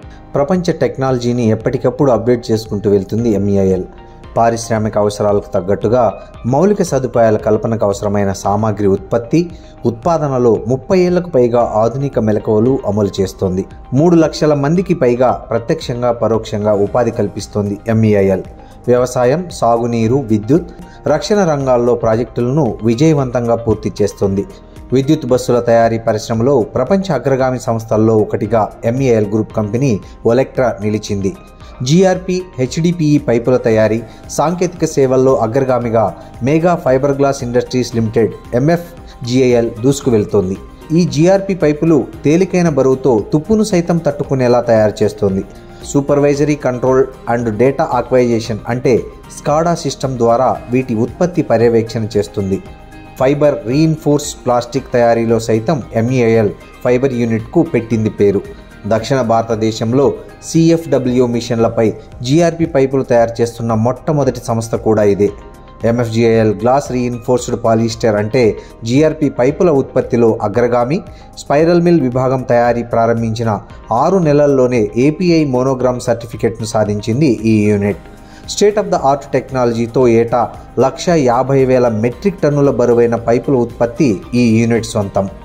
ప్రపంచ టెక్నాలజీని ఎప్పటికప్పుడు అప్డేట్ చేసుకుంటూ వెళ్తుంది ఎంఈఐఎల్ పారిశ్రామిక అవసరాలకు తగ్గట్టుగా మౌలిక సదుపాయాల కల్పనకు అవసరమైన సామాగ్రి ఉత్పత్తి ఉత్పాదనలో ముప్పై ఏళ్లకు పైగా ఆధునిక మెలకువలు అమలు చేస్తోంది మూడు లక్షల మందికి పైగా ప్రత్యక్షంగా పరోక్షంగా ఉపాధి కల్పిస్తోంది ఎంఈఐఎల్ వ్యవసాయం సాగునీరు విద్యుత్ రక్షణ రంగాల్లో ప్రాజెక్టులను విజయవంతంగా పూర్తి చేస్తుంది విద్యుత్ బస్సుల తయారీ పరిశ్రమలో ప్రపంచ అగ్రగామి సంస్థల్లో ఒకటిగా ఎంఈఎల్ గ్రూప్ కంపెనీ ఒలెక్ట్రా నిలిచింది జీఆర్పీ హెచ్డిపిఈ పైపుల తయారీ సాంకేతిక సేవల్లో అగ్రగామిగా Megha Fibre Glass Industries Limited MF GIL దూసుకు వెళ్తోంది ఈ జీఆర్పీ పైపులు తేలికైన బరువుతో తుప్పును సైతం తట్టుకునేలా తయారు చేస్తోంది supervisory control and data acquisition అంటే స్కాడా సిస్టమ్ ద్వారా వీటి ఉత్పత్తి పర్యవేక్షణ చేస్తుంది ఫైబర్ రీఇన్ఫోర్స్ ప్లాస్టిక్ తయారీలో సైతం ఎంఈఐఎల్ ఫైబర్ యూనిట్కు పెట్టింది పేరు దక్షిణ భారతదేశంలో సిఎఫ్డబ్ల్యూ మిషన్లపై జీఆర్పీ పైపులు తయారు చేస్తున్న మొట్టమొదటి సంస్థ కూడా ఇదే ఎంఎఫ్జిఐఎల్ గ్లాస్ రీఇన్ఫోర్స్డ్ పాలిస్టర్ అంటే జీఆర్పీ పైపుల ఉత్పత్తిలో అగ్రగామి స్పైరల్ మిల్ విభాగం తయారీ ప్రారంభించిన ఆరు నెలల్లోనే ఏపీఐ మోనోగ్రామ్ సర్టిఫికెట్ను సాధించింది ఈ unit state of the art టెక్నాలజీతో ఏటా లక్ష యాభై వేల మెట్రిక్ టన్నుల బరువైన పైపుల ఉత్పత్తి ఈ యూనిట్ సొంతం